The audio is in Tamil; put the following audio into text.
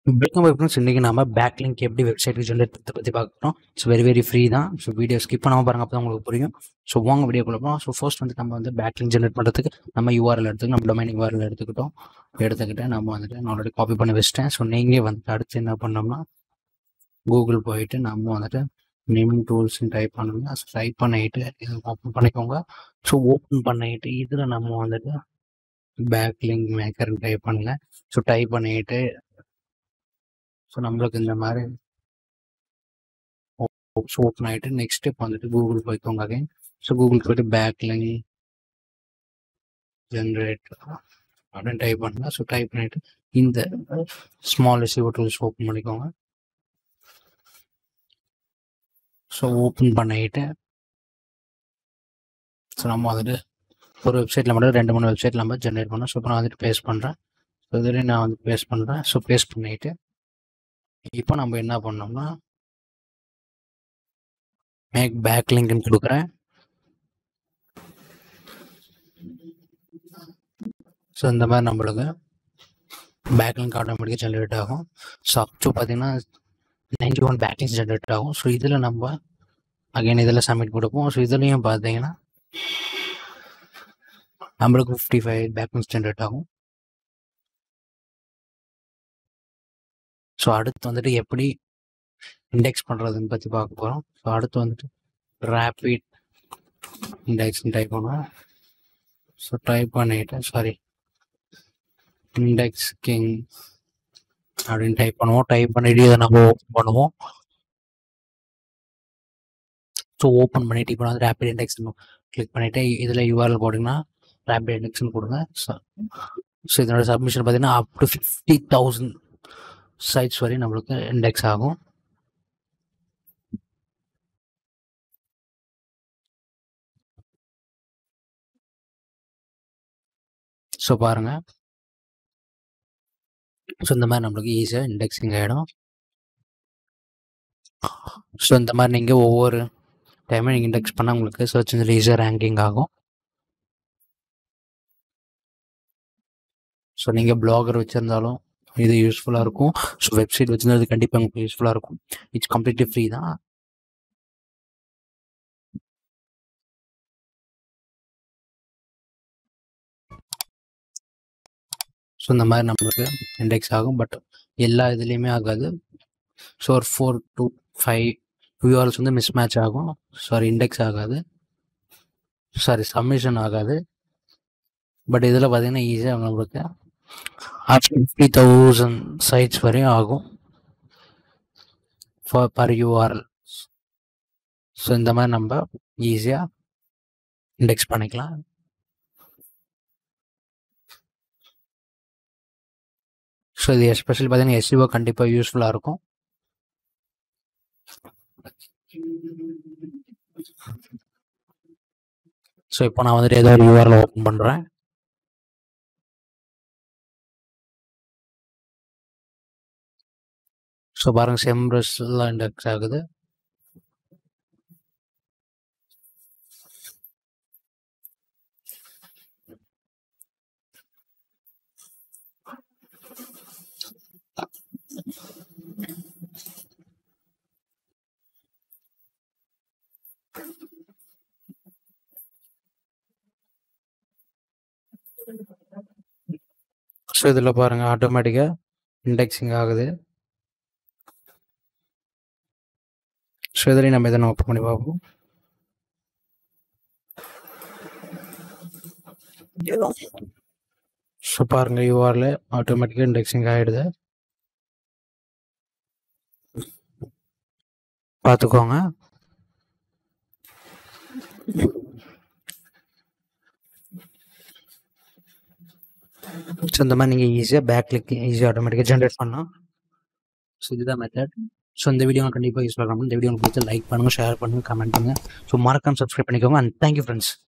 வெல்கம் ஃப்ரெண்ட்ஸ் இன்றைக்கி நம்ம பேக் லிங்க் எப்படி வெப்சைட்டுக்கு ஜென்ரேட் பண்ணுறத பற்றி பார்க்குறோம் ஸோ வெரி வெரி ஃப்ரீ தான் ஸோ வீடியோ ஸ்கிப் பண்ணாமல் பாருங்க அப்போ தான் உங்களுக்கு புரியும் ஸோ வாங்க வீடியோ போகலாம் ஸோ ஃபர்ஸ்ட் வந்து நம்ம வந்து பேக் லிங்க் ஜென்ரேட் பண்ணுறதுக்கு நம்ம யூஆர்எல் எடுத்துக்கிட்டு நம்ம டொமைன் யூஆர்எல் எடுத்துக்கிட்டோம் எடுத்துக்கிட்டு நம்ம வந்துட்டு நான் ஆல்ரெடி காப்பி பண்ணி வச்சிட்டேன் ஸோ நீங்கள் வந்துட்டு அடுத்து என்ன பண்ணோம்னா கூகுள் போயிட்டு நம்ம வந்துட்டு நேம் டூல்ஸ்னு டைப் பண்ணுங்க ஸோ டைப் பண்ணிட்டு இது ஓப்பன் பண்ணிக்கோங்க ஸோ ஓப்பன் பண்ணிட்டு இதில் நம்ம வந்துட்டு பேக் லிங்க் மேக்கர்னு டைப் பண்ணுங்க ஸோ டைப் பண்ணிட்டு ஸோ நம்மளுக்கு இந்த மாதிரி ஸோ ஓப்பன் ஆகிட்டு நெக்ஸ்ட் ஸ்டெப் வந்துட்டு கூகுள் போய்க்கோங்க அகைன் ஸோ கூகுள் போயிட்டு பேக் லிங்க் ஜென்ரேட் அப்படின்னு டைப் பண்ணுங்க ஸோ டைப் பண்ணிட்டு இந்த ஸ்மால் எஸ்இஓ டூல்ஸ் ஓப்பன் பண்ணிக்கோங்க ஸோ ஓப்பன் பண்ணிட்டு ஸோ நம்ம வந்துட்டு ஒரு வெப்சைட்டில் மட்டும் ரெண்டு மூணு வெப்சைட் நம்ம ஜென்ரேட் பண்ணோம் ஸோ இப்போ நான் வந்துட்டு பேஸ்ட் பண்ணுறேன் ஸோ இதுலேயும் நான் வந்து பேஸ்ட் பண்ணுறேன் ஸோ பேஸ்ட் பண்ணிவிட்டு இப்போ நம்ம என்ன பண்ணோம்னா மேக் பேக் லிங்க்னு கொடுக்குறேன் ஸோ இந்த மாதிரி நம்மளுக்கு பேக் லிங்க் ஆட்டோமேட்டிக்காக ஜென்ரேட் ஆகும் ஸோ அப் டு பார்த்தீங்கன்னா ninety one back link generate ஆகும் ஸோ இதில் நம்ம அகைன் இதில் சப்மிட் கொடுப்போம் ஸோ இதுலேயும் பார்த்தீங்கன்னா நம்மளுக்கு fifty five back links generate ஆகும் ஸோ அடுத்து வந்துட்டு எப்படி இண்டெக்ஸ் பண்ணுறதுன்னு பற்றி பார்க்க போகிறோம் ஸோ அடுத்து வந்துட்டு ரேப்பிட் இண்டெக்ஸ்னு டைப் பண்ணுவோம் ஸோ டைப் பண்ணிட்டு சாரி இண்டெக்ஸ் கிங் அப்படின்னு டைப் பண்ணுவோம் டைப் பண்ணிட்டு இதை நம்ம ஓப்பன் பண்ணுவோம் ஸோ ஓப்பன் பண்ணிட்டு இப்போ வந்து ரேப்பிட் இண்டெக்ஸ் கிளிக் பண்ணிவிட்டு இதில் யூஆர்எல் போட்டிங்கன்னா ரேப்பிட் இண்டெக்ஸ்னு கொடுங்க ஸோ ஸோ இதனோட சப்மிஷன் பார்த்தீங்கன்னா up to fifty thousand sites வரையும் நம்மளுக்கு இண்டெக்ஸ் ஆகும் ஸோ பாருங்க ஸோ இந்த மாதிரி நம்மளுக்கு ஈஸியாக இண்டெக்ஸிங் ஆகிடும் ஸோ இந்த மாதிரி நீங்கள் ஒவ்வொரு டைமும் நீங்கள் இண்டெக்ஸ் பண்ணால் உங்களுக்கு சர்ச் இன்ஜின் ஈஸியாக ரேங்கிங் ஆகும் ஸோ நீங்கள் பிளாகர் வச்சுருந்தாலும் இது யூஸ்ஃபுல்லாக இருக்கும் ஸோ வெப்சைட் வச்சுருந்தது கண்டிப்பாக உங்களுக்கு யூஸ்ஃபுல்லாக இருக்கும் இட்ஸ் கம்ப்ளீட்லி ஃப்ரீ தான் ஸோ இந்த மாதிரி நம்மளுக்கு இண்டெக்ஸ் ஆகும் பட் எல்லா இதுலேயுமே ஆகாது ஸோ ஒரு ஃபோர் டு ஃபைவ் யூஆர்எல்ஸ் வந்து மிஸ் மேட்ச் ஆகும் சாரி இண்டெக்ஸ் ஆகாது சாரி சப்மிஷன் ஆகாது பட் இதில் பார்த்தீங்கன்னா ஈஸியாக நம்மளுக்கு ஃபிஃப்டி தௌசண்ட் சைட்ஸ் வரையும் ஆகும் ஃபார் பர் யூஆர்எல் ஸோ இந்த மாதிரி நம்ம ஈஸியாக இண்டெக்ஸ் பண்ணிக்கலாம் ஸோ இது எஸ்பெஷலி பார்த்தீங்கன்னா எஸ்சிஓ கண்டிப்பாக யூஸ்ஃபுல்லாக இருக்கும் ஸோ இப்போ நான் வந்துட்டு ஏதோ ஒரு யூஆர்எல் ஓப்பன் பண்ணுறேன் ஸோ பாருங்க செம்ரஸ்லாம் இண்டெக்ஸ் ஆகுது ஸோ இதில் பாருங்கள் ஆட்டோமேட்டிக்காக இண்டெக்ஸிங் ஆகுது ஸோ இதுலேயும் நம்ம இதை ஓப்பன் பண்ணி பார்ப்போம் ஸோ பாருங்க யூஆரில் ஆட்டோமேட்டிக்காக இண்டெக்ஸிங் ஆகிடுது பார்த்துக்கோங்க ஸோ இந்த மாதிரி நீங்கள் ஈஸியாக பேக் கிளிக் ஈஸியாக ஆட்டோமேட்டிக்காக ஜென்ரேட் பண்ணலாம் ஸோ இதுதான் மெத்தட் ஸோ இந்த வீடியோ கண்டிப்பாக யூஸ் பண்ணலாம் இந்த வீடியோ உங்களுக்கு லைக் பண்ணுங்கள் ஷேர் பண்ணுங்கள் கமெண்ட் பண்ணுங்கள் ஸோ மறக்காம சப்ஸ்கிரைப் பண்ணிக்கோங்க அண்ட் தேங்க்யூ ஃப்ரெண்ட்ஸ்